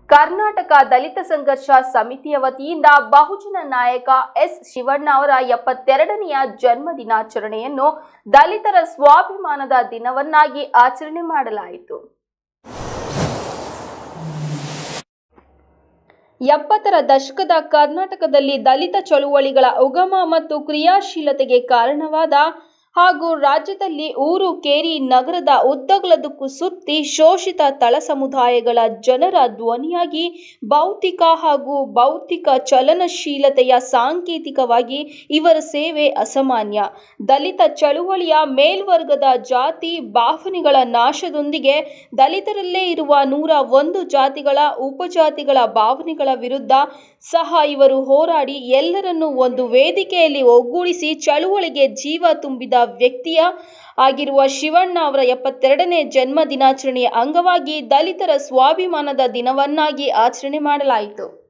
ಕರ್ನಾಟಕ ದಲಿತ ಸಂಘರ್ಷ ಸಮಿತಿಯ ವತಿಯಿಂದ ಬಹುಜನ ನಾಯಕ ಎಸ್ ಶಿವಣ್ಣ ಅವರ ಎಪ್ಪತ್ತೆರಡನೆಯ ಜನ್ಮ ದಿನಾಚರಣೆಯನ್ನು ದಲಿತರ ಸ್ವಾಭಿಮಾನದ ದಿನವನ್ನಾಗಿ ಆಚರಣೆ ಮಾಡಲಾಯಿತು ಎಪ್ಪತ್ತರ ದಶಕದ ಕರ್ನಾಟಕದಲ್ಲಿ ದಲಿತ ಚಳುವಳಿಗಳ ಉಗಮ ಮತ್ತು ಕ್ರಿಯಾಶೀಲತೆಗೆ ಕಾರಣವಾದ ಹಾಗೂ ರಾಜ್ಯದಲ್ಲಿ ಊರು ಕೇರಿ ನಗರದ ಉದ್ದಗಲದಕ್ಕೂ ಸುತ್ತಿ ಶೋಷಿತ ತಳ ಸಮುದಾಯಗಳ ಜನರ ಧ್ವನಿಯಾಗಿ ಭೌತಿಕ ಹಾಗೂ ಭೌತಿಕ ಚಲನಶೀಲತೆಯ ಸಾಂಕೇತಿಕವಾಗಿ ಇವರ ಸೇವೆ ಅಸಾಮಾನ್ಯ ದಲಿತ ಚಳುವಳಿಯ ಮೇಲ್ವರ್ಗದ ಜಾತಿ ಭಾವನೆಗಳ ನಾಶದೊಂದಿಗೆ ದಲಿತರಲ್ಲೇ ಇರುವ ನೂರ ಒಂದು ಜಾತಿಗಳ ಉಪಜಾತಿಗಳ ಭಾವನೆಗಳ ವಿರುದ್ಧ ಸಹ ಇವರು ಹೋರಾಡಿ ಎಲ್ಲರನ್ನೂ ಒಂದು ವೇದಿಕೆಯಲ್ಲಿ ಒಗ್ಗೂಡಿಸಿ ಚಳುವಳಿಗೆ ಜೀವ ತುಂಬಿದ ವ್ಯಕ್ತಿಯ ಆಗಿರುವ ಶಿವಣ್ಣ ಅವರ ಎಪ್ಪತ್ತೆರಡನೇ ಜನ್ಮ ದಿನಾಚರಣೆಯ ಅಂಗವಾಗಿ ದಲಿತರ ಸ್ವಾಭಿಮಾನದ ದಿನವನ್ನಾಗಿ ಆಚರಣೆ ಮಾಡಲಾಯಿತು